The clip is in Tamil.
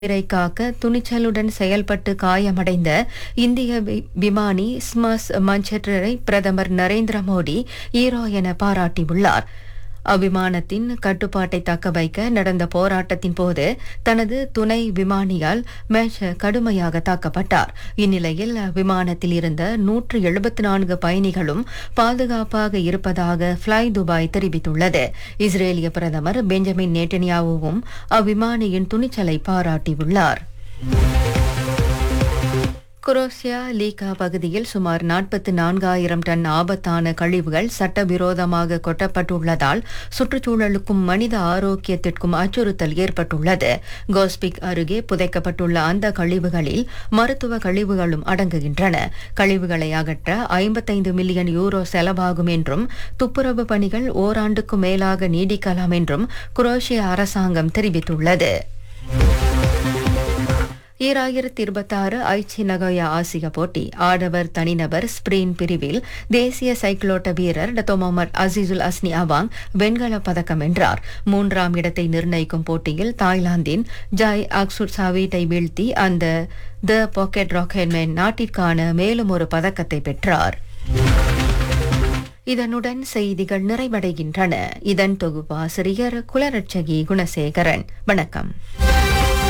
உயிரை காக்க துணிச்சலுடன் செயல்பட்டு காயமடைந்த இந்திய வி- விமானி ஸ்மஸ் மஞ்சட்டரை பிரதமர் நரேந்திர மோடி ஈரோ என பாராட்டியுள்ளார் அவ்விமானத்தின் கட்டுப்பாட்டை தக்க வைக்க நடந்த போராட்டத்தின் போது தனது துணை விமானியால் மேஷ கடுமையாக தாக்கப்பட்டார் இந்நிலையில் விமானத்தில் இருந்த நூற்று எழுபத்தி நான்கு பயணிகளும் பாதுகாப்பாக இருப்பதாக ஃப்ளை துபாய் தெரிவித்துள்ளது இஸ்ரேலிய பிரதமர் பெஞ்சமின் நேட்டன்யாவுவும் அவ்விமானியின் துணிச்சலை பாராட்டியுள்ளார் குரோசியா லீகா பகுதியில் சுமார் நாற்பத்தி நான்காயிரம் டன் ஆபத்தான கழிவுகள் சட்டவிரோதமாக கொட்டப்பட்டுள்ளதால் சுற்றுச்சூழலுக்கும் மனித ஆரோக்கியத்திற்கும் அச்சுறுத்தல் ஏற்பட்டுள்ளது கோஸ்பிக் அருகே புதைக்கப்பட்டுள்ள அந்த கழிவுகளில் மருத்துவ கழிவுகளும் அடங்குகின்றன கழிவுகளை அகற்ற ஐம்பத்தைந்து மில்லியன் யூரோ செலவாகும் என்றும் துப்புரவு பணிகள் ஓராண்டுக்கு மேலாக நீடிக்கலாம் என்றும் குரோஷிய அரசாங்கம் தெரிவித்துள்ளது ஈராயிரத்தி இருபத்தாறு ஐச்சி நகோயா ஆசிய போட்டி ஆடவர் தனிநபர் ஸ்பிரின் பிரிவில் தேசிய சைக்ளோட்ட வீரர் Dato Muhammad Azizul Hasni Awang வெண்கலப் பதக்கம் வென்றார் மூன்றாம் இடத்தை நிர்ணயிக்கும் போட்டியில் தாய்லாந்தின் ஜாய் அக்சுட் சாவீட்டை வீழ்த்தி அந்த த பாக்கெட் ராக்கெட்மேன் நாட்டிற்கான மேலும் ஒரு பதக்கத்தை பெற்றார் இதனுடன் செய்திகள் நிறைவடைகின்றன இதன் தொகுப்பாசிரியர் குலரட்சகி குணசேகரன் வணக்கம்